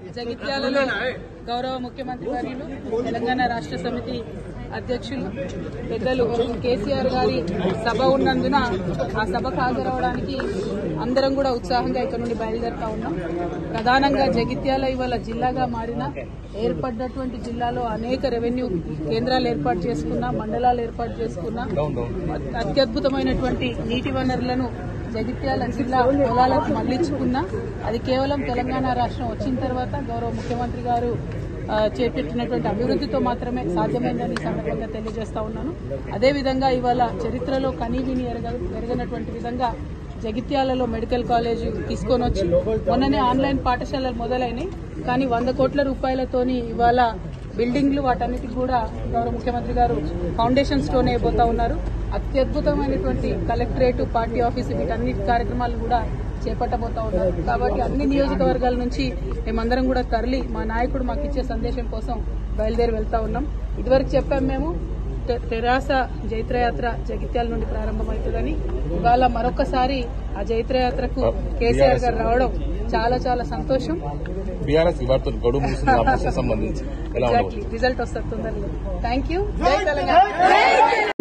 జగిత్యాలలో గౌరవ ముఖ్యమంత్రి వర్యులు తెలంగాణ రాష్ట్ర సమితి అధ్యక్షులు పెద్దలు కేసీఆర్ గారి సభ ఉన్నందున ఆ సభకు హాజరవడానికి అందరం కూడా ఉత్సాహంగా ఇక్కడ నుండి బయలుదేరుతా ఉన్నాం ప్రధానంగా జగిత్యాల ఇవాళ జిల్లాగా మారిన ఏర్పడినటువంటి జిల్లాలో అనేక రెవెన్యూ కేంద్రాలు ఏర్పాటు చేసుకున్నా మండలాలు ఏర్పాటు చేసుకున్నా అత్యద్భుతమైనటువంటి నీటి వనరులను జగిత్యాల జిల్లా పొలాలకు మళ్లించుకున్నా అది కేవలం తెలంగాణ రాష్ట్రం వచ్చిన తర్వాత గౌరవ ముఖ్యమంత్రి గారు ఆ, చేపట్టినటువంటి అభివృద్ధితో మాత్రమే సాధ్యమైందని ఈ సందర్భంగా తెలియజేస్తా ఉన్నాను అదేవిధంగా ఇవాళ చరిత్రలో కనీవిని ఎరగ ఎరగనటువంటి విధంగా జగిత్యాలలో మెడికల్ కాలేజ్ తీసుకొని వచ్చి మొన్ననే ఆన్లైన్ పాఠశాలలు మొదలైనవి కానీ వంద కోట్ల రూపాయలతోని ఇవాళ బిల్డింగ్లు వాటన్నిటికి కూడా గౌరవ ముఖ్యమంత్రి గారు ఫౌండేషన్ స్టోన్ అయిపోతా ఉన్నారు అత్యద్భుతమైనటువంటి కలెక్టరేట్ పార్టీ ఆఫీసు వీటన్నిటి కార్యక్రమాలు కూడా చేపట్టబోతా ఉన్నారు కాబట్టి అన్ని నియోజకవర్గాల నుంచి మేమందరం కూడా తరలి మా నాయకుడు మాకు ఇచ్చే సందేశం కోసం బయలుదేరి వెళ్తా ఉన్నాం ఇదివరకు చెప్పాం మేము తె- తెరాస జైత్రయాత్ర జగిత్యాల నుండి ప్రారంభమవుతుందని ఇవాళ మరొకసారి ఆ జైత్రయాత్రకు కేసీఆర్ గారు రావడం చాలా చాలా సంతోషం బీఆర్ఎస్ వారితో గడువు ముగిసిన ఆపరేషన్ సంబంధించి ఎలా ఉండవచ్చు రిజల్ట్ వస్తుంది తొందరలో థ్యాంక్ యూ జై తెలంగాణ